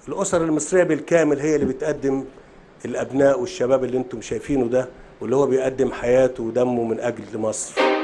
الاسر المصريه بالكامل هي اللي بتقدم الابناء والشباب اللي انتم شايفينه ده واللي هو بيقدم حياته ودمه من اجل مصر